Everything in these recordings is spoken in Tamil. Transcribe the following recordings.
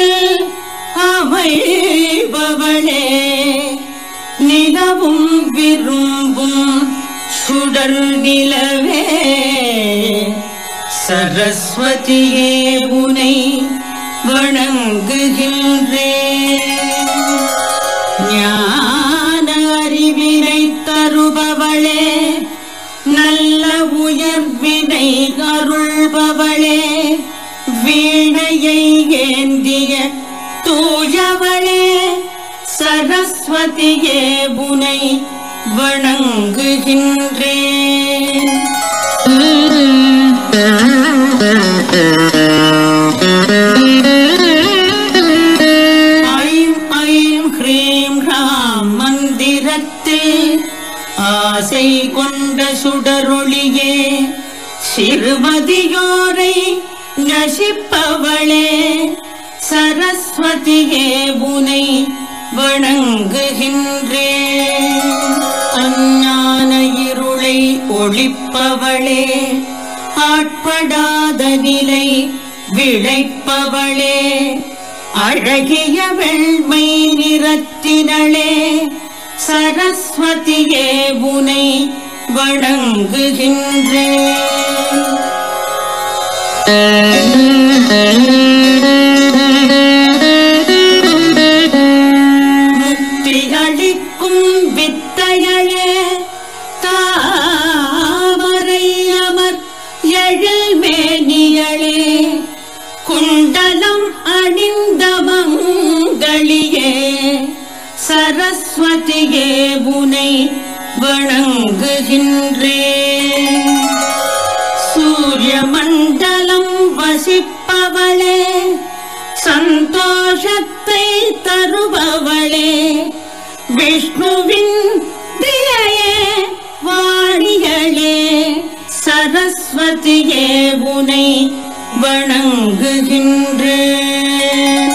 நிறத்தில் அமைபவளே நிலவும் விரும்பும் சுடர் நிலவே சரஸ்வதியே உனை வணங்குகின்றேன் ஞான அறிவினை தருபவளே நல்ல உயர்வினை அருள்பவளே வீணையை ஏந்திய தூயவளே சரஸ்வதியே உனை வணங்குகின்றேன் ஐம் ஐம் ஹ்ரீம் ராம் மந்திரத்தில் ஆசை கொண்ட சுடரொளியே சிறுமதியோரை நசிப்பவளே சரஸ்வதியே உனை வணங்குகின்றேன் அஞ்ஞான இருளை ஒளிப்பவளே ஆட்படாத நிலை விளைப்பவளே அழகிய வெண்மை நிறத்தினளே சரஸ்வதியே உனை வணங்குகின்றேன் முக்தி அளிக்கும் வித்தையளே தாமரை அமர் எழில் மேனியளே குண்டலம் அணிந்த மங்களியே சரஸ்வதியே உனை வணங்குகின்றேன் சூரிய மண்டலம் வசிப்பவளே சந்தோஷத்தை தருபவளே விஷ்ணுவின் திரையே வாணிகளே சரஸ்வதியே உனை வணங்குகின்றேன்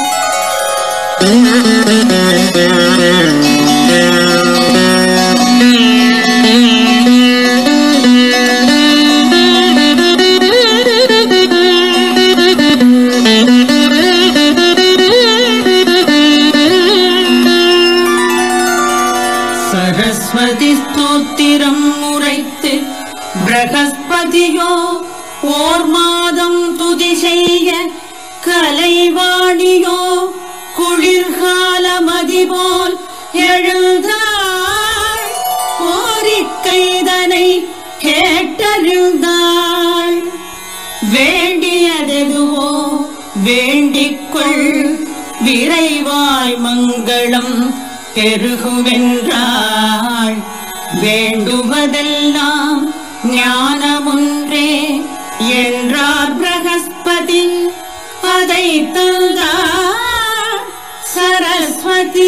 சரஸ்வதி ஸ்தோத்திரம் உரைத்து பிரகஸ்பதியோ ஓர் மாதம் துதி செய்ய கலைவாணியோ குளிர்கால மதிபோல் எழுந்தாள் கோரிக்கைதனை கேட்டறிந்தாள் வேண்டியதெதுவோ வேண்டிக்கொள் விரைவாய் மங்களம் பெருகுமென்றாள் வேண்டுவதெல்லாம் ஞானமொன்றே என்றார் பிரகஸ்பதி அதை தந்தார் சரஸ்வதி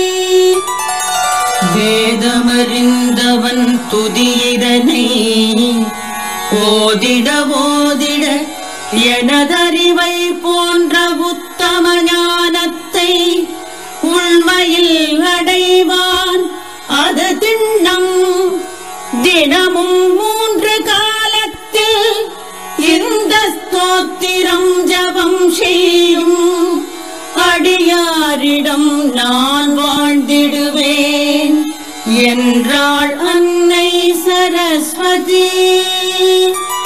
வேதமறிந்தவன் துதியிதனை ஓதிட ஓதிட எனதறிவை போன்ற உத்தம ஞானத்தை உண்மையில் அடைவான் அது திண்ணம் தினமும் மூன்று காலத்தில் இந்த ஸ்தோத்திரம் ஜபம் செய்யும் அடியாரிடம் நான் வாழ்ந்திடுவேன் என்றாள் அன்னை சரஸ்வதி